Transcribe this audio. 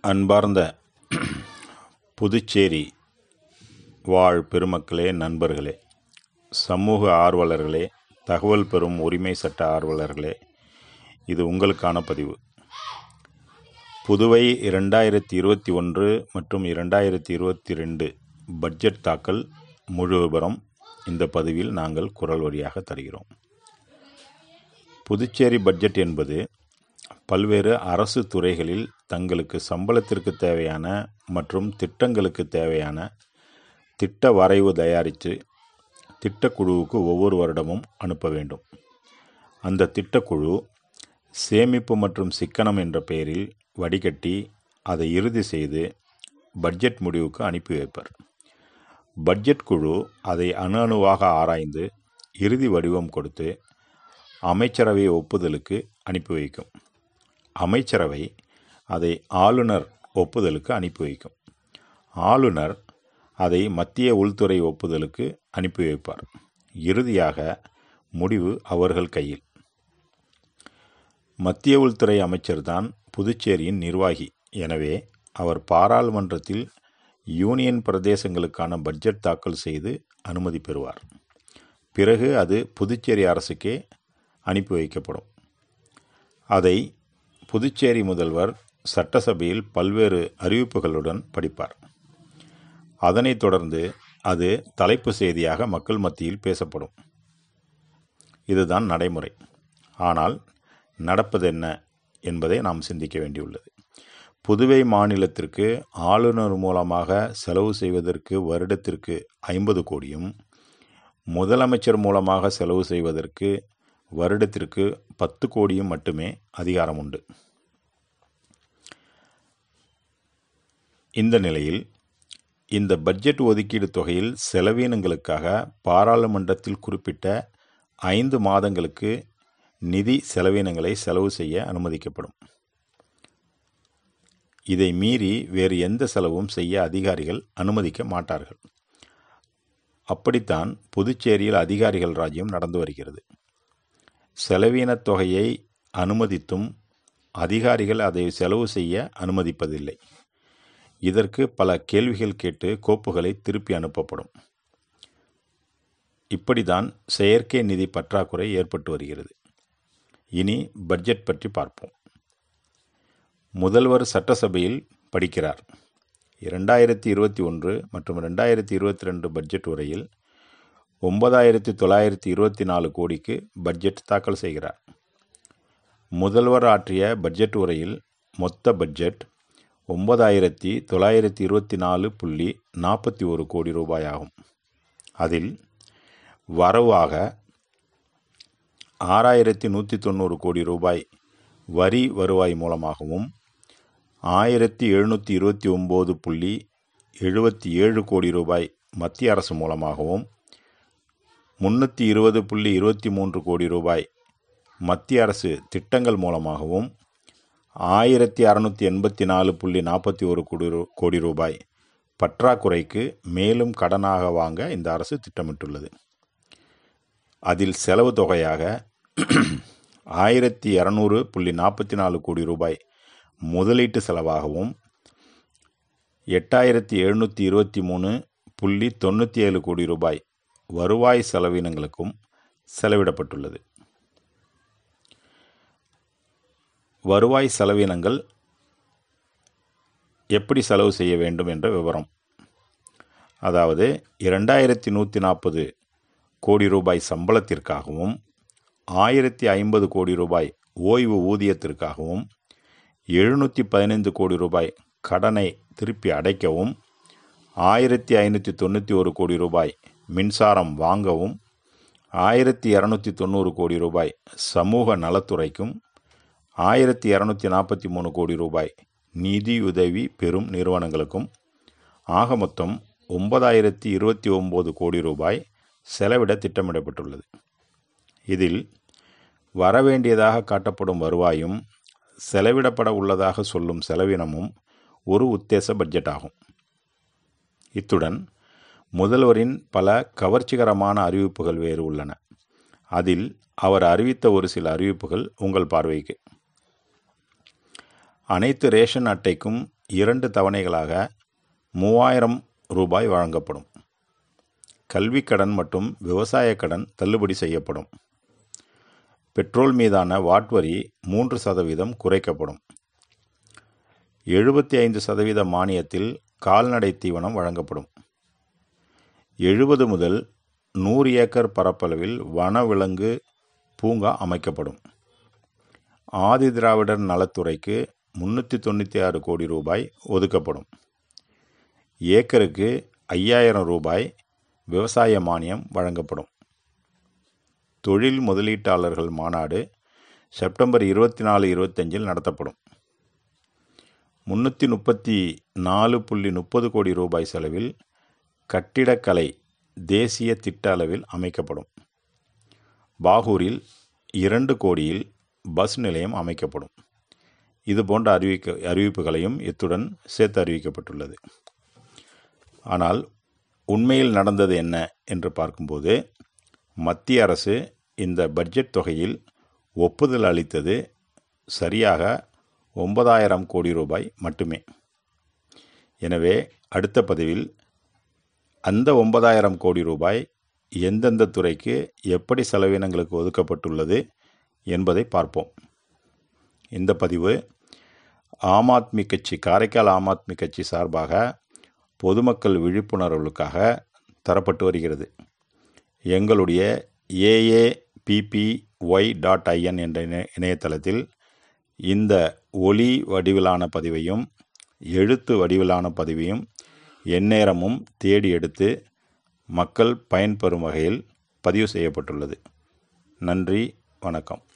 அன்பார்ந்த புதுச்சேரி வாழ் பெருமக்களே நண்பர்களே சமூக ஆர்வலர்களே தகவல் பெறும் உரிமை சட்ட ஆர்வலர்களே இது உங்களுக்கான பதிவு புதுவை இரண்டாயிரத்தி இருபத்தி ஒன்று மற்றும் இரண்டாயிரத்தி இருபத்தி ரெண்டு பட்ஜெட் தாக்கல் முழு விவரம் இந்த பதிவில் நாங்கள் குரல் வழியாக தருகிறோம் புதுச்சேரி பட்ஜெட் என்பது பல்வேறு அரசு துறைகளில் தங்களுக்கு சம்பளத்திற்கு தேவையான மற்றும் திட்டங்களுக்கு தேவையான திட்ட வரைவு தயாரித்து திட்டக்குழுவுக்கு ஒவ்வொரு வருடமும் அனுப்ப வேண்டும் அந்த திட்டக்குழு சேமிப்பு மற்றும் சிக்கனம் என்ற பெயரில் வடிகட்டி அதை இறுதி செய்து பட்ஜெட் முடிவுக்கு அனுப்பி வைப்பர் பட்ஜெட் குழு அதை அணு அணுவாக ஆராய்ந்து இறுதி வடிவம் கொடுத்து அமைச்சரவை ஒப்புதலுக்கு அனுப்பி வைக்கும் அமைச்சரவை அதை ஆளுநர் ஒப்புதலுக்கு அனுப்பி வைக்கும் ஆளுநர் அதை மத்திய உள்துறை ஒப்புதலுக்கு அனுப்பி வைப்பார் இறுதியாக முடிவு அவர்கள் கையில் மத்திய உள்துறை அமைச்சர்தான் புதுச்சேரியின் நிர்வாகி எனவே அவர் பாராளுமன்றத்தில் யூனியன் பிரதேசங்களுக்கான பட்ஜெட் தாக்கல் செய்து அனுமதி பெறுவார் பிறகு அது புதுச்சேரி அரசுக்கே அனுப்பி வைக்கப்படும் அதை புதுச்சேரி முதல்வர் சட்டசபையில் பல்வேறு அறிவிப்புகளுடன் படிப்பார் அதனைத் தொடர்ந்து அது தலைப்பு செய்தியாக மக்கள் மத்தியில் பேசப்படும் இதுதான் நடைமுறை ஆனால் நடப்பதென்ன என்பதை நாம் சிந்திக்க வேண்டியுள்ளது புதுவை மாநிலத்திற்கு ஆளுநர் மூலமாக செலவு செய்வதற்கு வருடத்திற்கு ஐம்பது கோடியும் முதலமைச்சர் மூலமாக செலவு செய்வதற்கு வருடத்திற்கு பத்து கோடியும் மட்டுமே அதிகாரம் உண்டு இந்த நிலையில் இந்த பட்ஜெட் ஒதுக்கீடு தொகையில் செலவீனங்களுக்காக பாராளுமன்றத்தில் குறிப்பிட்ட ஐந்து மாதங்களுக்கு நிதி செலவீனங்களை செலவு செய்ய அனுமதிக்கப்படும் இதை மீறி வேறு எந்த செலவும் செய்ய அதிகாரிகள் அனுமதிக்க மாட்டார்கள் அப்படித்தான் புதுச்சேரியில் அதிகாரிகள் ராஜ்யம் நடந்து வருகிறது செலவீனத் தொகையை அனுமதித்தும் அதிகாரிகள் அதை செலவு செய்ய அனுமதிப்பதில்லை இதற்கு பல கேள்விகள் கேட்டு கோப்புகளை திருப்பி அனுப்பப்படும் இப்படிதான் செயற்கை நிதி பற்றாக்குறை ஏற்பட்டு வருகிறது இனி பட்ஜெட் பற்றி பார்ப்போம் முதல்வர் சட்டசபையில் படிக்கிறார் இரண்டாயிரத்தி இருபத்தி ஒன்று மற்றும் ரெண்டாயிரத்தி இருபத்தி ரெண்டு பட்ஜெட் உரையில் ஒன்பதாயிரத்தி தொள்ளாயிரத்தி இருபத்தி நாலு கோடிக்கு பட்ஜெட் தாக்கல் செய்கிறார் முதல்வர் ஆற்றிய பட்ஜெட் உரையில் மொத்த பட்ஜெட் ஒன்பதாயிரத்தி தொள்ளாயிரத்தி இருபத்தி நாலு புள்ளி நாற்பத்தி ஒரு கோடி ரூபாய் ஆகும் அதில் வரவாக ஆறாயிரத்தி நூற்றி தொண்ணூறு கோடி ரூபாய் வரி வருவாய் மூலமாகவும் ஆயிரத்தி எழுநூற்றி இருபத்தி ஒம்பது புள்ளி எழுபத்தி ஏழு கோடி ரூபாய் மத்திய அரசு மூலமாகவும் முன்னூற்றி இருபது புள்ளி இருபத்தி மூன்று கோடி ரூபாய் மத்திய அரசு திட்டங்கள் மூலமாகவும் ஆயிரத்தி அறநூற்றி எண்பத்தி நாலு புள்ளி நாற்பத்தி ஒரு கோடி கோடி ரூபாய் பற்றாக்குறைக்கு மேலும் கடனாக வாங்க இந்த அரசு திட்டமிட்டுள்ளது அதில் செலவு தொகையாக ஆயிரத்தி இரநூறு புள்ளி நாற்பத்தி நாலு கோடி ரூபாய் முதலீட்டு செலவாகவும் எட்டாயிரத்தி எழுநூற்றி இருபத்தி மூணு புள்ளி தொண்ணூற்றி ஏழு கோடி ரூபாய் வருவாய் செலவினங்களுக்கும் செலவிடப்பட்டுள்ளது வருவாய் செலவினங்கள் எப்படி செலவு செய்ய வேண்டும் என்ற விவரம் அதாவது இரண்டாயிரத்தி நூற்றி நாற்பது கோடி ரூபாய் சம்பளத்திற்காகவும் ஆயிரத்தி ஐம்பது கோடி ரூபாய் ஓய்வு ஊதியத்திற்காகவும் எழுநூற்றி பதினைந்து கோடி ரூபாய் கடனை திருப்பி அடைக்கவும் ஆயிரத்தி ஐநூற்றி தொண்ணூற்றி ஒரு கோடி ரூபாய் மின்சாரம் வாங்கவும் ஆயிரத்தி இரநூத்தி தொண்ணூறு கோடி ரூபாய் சமூக நலத்துறைக்கும் ஆயிரத்தி இரநூத்தி நாற்பத்தி மூணு கோடி ரூபாய் நிதியுதவி பெறும் நிறுவனங்களுக்கும் ஆக மொத்தம் ஒன்பதாயிரத்தி இருபத்தி ஒம்பது கோடி ரூபாய் செலவிட திட்டமிடப்பட்டுள்ளது இதில் வரவேண்டியதாக காட்டப்படும் வருவாயும் செலவிடப்பட உள்ளதாக சொல்லும் செலவினமும் ஒரு உத்தேச பட்ஜெட் ஆகும் இத்துடன் முதல்வரின் பல கவர்ச்சிகரமான அறிவிப்புகள் வேறு உள்ளன அதில் அவர் அறிவித்த ஒரு சில அறிவிப்புகள் உங்கள் பார்வைக்கு அனைத்து ரேஷன் அட்டைக்கும் இரண்டு தவணைகளாக மூவாயிரம் ரூபாய் வழங்கப்படும் கல்விக் கடன் மற்றும் விவசாயக் கடன் தள்ளுபடி செய்யப்படும் பெட்ரோல் மீதான வாட் வரி மூன்று சதவீதம் குறைக்கப்படும் எழுபத்தி ஐந்து சதவீத மானியத்தில் கால்நடை தீவனம் வழங்கப்படும் எழுபது முதல் நூறு ஏக்கர் பரப்பளவில் வனவிலங்கு பூங்கா அமைக்கப்படும் ஆதி திராவிடர் நலத்துறைக்கு முன்னூற்றி தொண்ணூற்றி ஆறு கோடி ரூபாய் ஒதுக்கப்படும் ஏக்கருக்கு ஐயாயிரம் ரூபாய் விவசாய மானியம் வழங்கப்படும் தொழில் முதலீட்டாளர்கள் மாநாடு செப்டம்பர் இருபத்தி நாலு இருபத்தஞ்சில் நடத்தப்படும் முன்னூற்றி முப்பத்தி நாலு புள்ளி முப்பது கோடி ரூபாய் செலவில் கட்டிடக்கலை தேசிய திட்ட அளவில் அமைக்கப்படும் பாகூரில் இரண்டு கோடியில் பஸ் நிலையம் அமைக்கப்படும் இது போன்ற அறிவிக்க அறிவிப்புகளையும் இத்துடன் சேர்த்து அறிவிக்கப்பட்டுள்ளது ஆனால் உண்மையில் நடந்தது என்ன என்று பார்க்கும்போது மத்திய அரசு இந்த பட்ஜெட் தொகையில் ஒப்புதல் அளித்தது சரியாக ஒன்பதாயிரம் கோடி ரூபாய் மட்டுமே எனவே அடுத்த பதிவில் அந்த ஒன்பதாயிரம் கோடி ரூபாய் எந்தெந்த துறைக்கு எப்படி செலவினங்களுக்கு ஒதுக்கப்பட்டுள்ளது என்பதை பார்ப்போம் இந்த பதிவு ஆம் ஆத்மி கட்சி காரைக்கால் ஆம் ஆத்மி கட்சி சார்பாக பொதுமக்கள் விழிப்புணர்வுகளுக்காக தரப்பட்டு வருகிறது எங்களுடைய ஏஏபிபிஒய் டாட் ஐஎன் என்ற இணைய இணையதளத்தில் இந்த ஒலி வடிவிலான பதிவையும் எழுத்து வடிவிலான பதிவையும் எந்நேரமும் தேடி எடுத்து மக்கள் பயன்பெறும் வகையில் பதிவு செய்யப்பட்டுள்ளது நன்றி வணக்கம்